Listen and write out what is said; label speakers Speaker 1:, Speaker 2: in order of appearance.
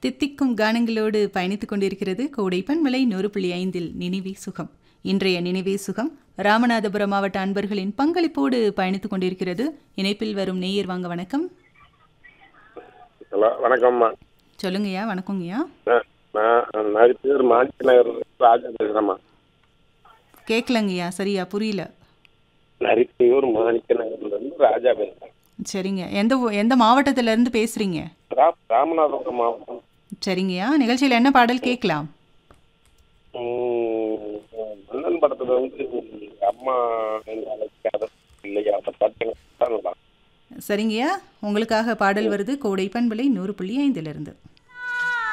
Speaker 1: தித்திக்கும் கானங்களோடு பயணித்துக் கொண்டிருக்கிறது கோடை பண்பலை நூறு புள்ளி ஐந்தில் நினைவே சுகம் இன்றைய நினைவே சுகம் ராமநாதபுரம் மாவட்ட அன்பர்களின் பங்களிப்போடு பயணித்துக் கொண்டிருக்கிறது இணைப்பில் வரும் நேயர் வாங்க வணக்கம்
Speaker 2: ஹலோ வணக்கம்மா
Speaker 1: சொல்லுங்கய்யா வணக்கங்கய்யா
Speaker 2: நான் நான் நிறைய பேர் மாணிக்க நகர் ராஜா பேசுகிறேம்மா
Speaker 1: கேட்கலங்கய்யா சரியா புரியல
Speaker 2: நிறைய பேர் மாணிக்க நகர்லேருந்து ராஜா பேசுகிறேன்
Speaker 1: சரிங்க எந்த ஊ- எந்த மாவட்டத்துல இருந்து பேசுறீங்க
Speaker 2: ரா ராமநாதபுரம் மாவட்டம்
Speaker 1: சரிங்கய்யா நிகழ்ச்சியில் என்ன பாடல் கேட்கலாம்
Speaker 2: உம், மன்னன் படத்தில் வந்து அம்மா என்று அழைக்காத இல்லையா அந்த பாட்டு எனக்கு நல்லா
Speaker 1: சரிங்கய்யா உங்களுக்காக பாடல் வருது கோடை பண்பலை நூறு புள்ளி ஐந்திலிருந்து